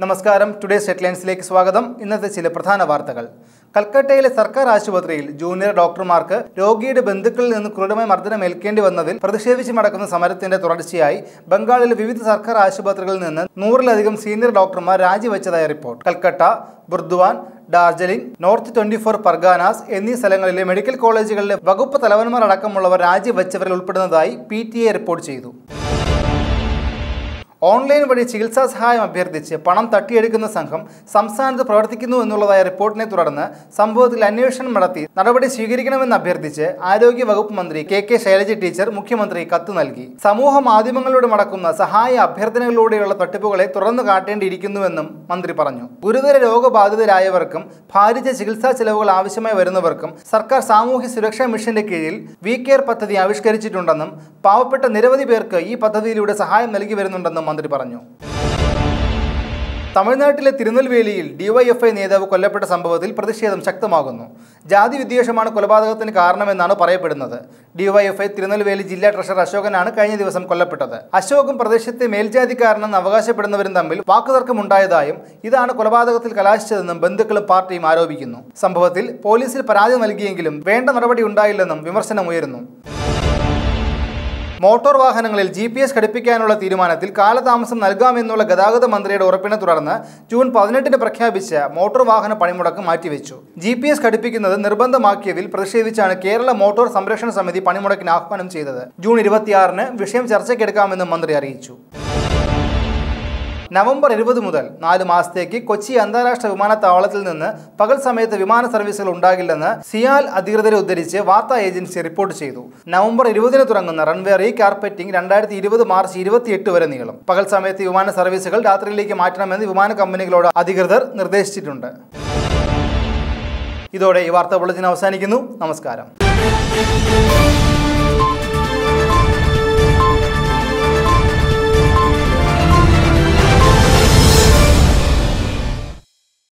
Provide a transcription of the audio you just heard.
നമസ്കാരം ടുഡേസ് ഹെഡ്ലൈൻസിലേക്ക് സ്വാഗതം ഇന്നത്തെ ചില പ്രധാന വാർത്തകൾ കൽക്കട്ടയിലെ സർക്കാർ ആശുപത്രിയിൽ ജൂനിയർ ഡോക്ടർമാർക്ക് രോഗിയുടെ ബന്ധുക്കളിൽ നിന്ന് ക്രൂരമായ മർദ്ദനം ഏൽക്കേണ്ടി വന്നതിൽ പ്രതിഷേധിച്ച് നടക്കുന്ന സമരത്തിന്റെ തുടർച്ചയായി ബംഗാളിലെ വിവിധ സർക്കാർ ആശുപത്രികളിൽ നിന്ന് നൂറിലധികം സീനിയർ ഡോക്ടർമാർ രാജിവെച്ചതായി report Calcutta Burdwan Darjeeling North twenty four Parganas എന്നീ സ്ഥലങ്ങളിലെ മെഡിക്കൽ കോളേജുകളിലെ വകുപ്പ് തലവന്മാർ അടക്കമുള്ളവർ രാജിവെച്ചവരിൽ ഉൾപ്പെടുന്നതായി പി റിപ്പോർട്ട് ചെയ്തു ഓൺലൈൻ വഴി ചികിത്സാ സഹായം അഭ്യർത്ഥിച്ച് പണം തട്ടിയെടുക്കുന്ന സംഘം സംസ്ഥാനത്ത് പ്രവർത്തിക്കുന്നു എന്നുള്ളതായ റിപ്പോർട്ടിനെ തുടർന്ന് സംഭവത്തിൽ അന്വേഷണം നടത്തി നടപടി സ്വീകരിക്കണമെന്ന് അഭ്യർത്ഥിച്ച് ആരോഗ്യ വകുപ്പ് മന്ത്രി കെ കെ ശൈലജ ടീച്ചർ മുഖ്യമന്ത്രി കത്ത് നൽകി സമൂഹ മാധ്യമങ്ങളിലൂടെ നടക്കുന്ന സഹായ അഭ്യർത്ഥനകളിലൂടെയുള്ള തട്ടിപ്പുകളെ തുറന്നു കാട്ടേണ്ടിയിരിക്കുന്നുവെന്നും മന്ത്രി പറഞ്ഞു ഗുരുതര രോഗബാധിതരായവർക്കും ഭാരിച്ച ചികിത്സാ ചെലവുകൾ ആവശ്യമായി വരുന്നവർക്കും സർക്കാർ സാമൂഹ്യ സുരക്ഷാ മിഷന്റെ കീഴിൽ വി കെയർ പദ്ധതി ആവിഷ്കരിച്ചിട്ടുണ്ടെന്നും പാവപ്പെട്ട നിരവധി പേർക്ക് ഈ പദ്ധതിയിലൂടെ സഹായം നൽകി വരുന്നുണ്ടെന്നും മന്ത്രി പറഞ്ഞു തമിഴ്നാട്ടിലെ തിരുനെൽവേലിയിൽ ഡിവൈഎഫ്ഐ നേതാവ് കൊല്ലപ്പെട്ട സംഭവത്തിൽ പ്രതിഷേധം ശക്തമാകുന്നു ജാതി വിദ്വേഷമാണ് കൊലപാതകത്തിന് കാരണമെന്നാണ് പറയപ്പെടുന്നത് ഡിവൈഎഫ്ഐ തിരുനെൽവേലി ജില്ലാ ട്രഷറർ അശോകനാണ് കഴിഞ്ഞ ദിവസം കൊല്ലപ്പെട്ടത് അശോകും പ്രദേശത്തെ മേൽജാതിക്കാരനെന്ന് അവകാശപ്പെടുന്നവരും തമ്മിൽ വാക്കുതർക്കമുണ്ടായതായും ഇതാണ് കൊലപാതകത്തിൽ കലാശിച്ചതെന്നും ബന്ധുക്കളും പാർട്ടിയും ആരോപിക്കുന്നു സംഭവത്തിൽ പോലീസിൽ പരാതി നൽകിയെങ്കിലും വേണ്ട നടപടി ഉണ്ടായില്ലെന്നും വിമർശനമുയരുന്നു മോട്ടോർ വാഹനങ്ങളിൽ ജി പി എസ് ഘടിപ്പിക്കാനുള്ള തീരുമാനത്തിൽ കാലതാമസം നൽകാമെന്നുള്ള ഗതാഗത മന്ത്രിയുടെ ഉറപ്പിനെ തുടർന്ന് ജൂൺ പതിനെട്ടിന് പ്രഖ്യാപിച്ച മോട്ടോർ വാഹന പണിമുടക്ക് മാറ്റിവെച്ചു ജി പി എസ് ഘടിപ്പിക്കുന്നത് നിർബന്ധമാക്കിയതിൽ പ്രതിഷേധിച്ചാണ് കേരള മോട്ടോർ സംരക്ഷണ സമിതി പണിമുടക്കിന് ആഹ്വാനം ചെയ്തത് ജൂൺ ഇരുപത്തിയാറിന് വിഷയം ചർച്ചയ്ക്കെടുക്കാമെന്നും മന്ത്രി അറിയിച്ചു നവംബർ ഇരുപത് മുതൽ നാല് മാസത്തേക്ക് കൊച്ചി അന്താരാഷ്ട്ര വിമാനത്താവളത്തിൽ നിന്ന് പകൽ സമയത്ത് വിമാന സർവീസുകൾ ഉണ്ടാകില്ലെന്ന് സിയാൽ അധികൃതരെ ഉദ്ധരിച്ച് വാർത്താ ഏജൻസി റിപ്പോർട്ട് ചെയ്തു നവംബർ ഇരുപതിന് തുടങ്ങുന്ന റൺവേ റീ കാർപ്പറ്റിംഗ് രണ്ടായിരത്തി ഇരുപത് മാർച്ച് ഇരുപത്തിയെട്ട് വരെ നീളും പകൽ സമയത്ത് വിമാന സർവീസുകൾ രാത്രിയിലേക്ക് മാറ്റണമെന്ന് വിമാന കമ്പനികളോട് അധികൃതർ നിർദ്ദേശിച്ചിട്ടുണ്ട് ഇതോടെ ഈ വാർത്താ ബുള്ളറ്റിൻ അവസാനിക്കുന്നു നമസ്കാരം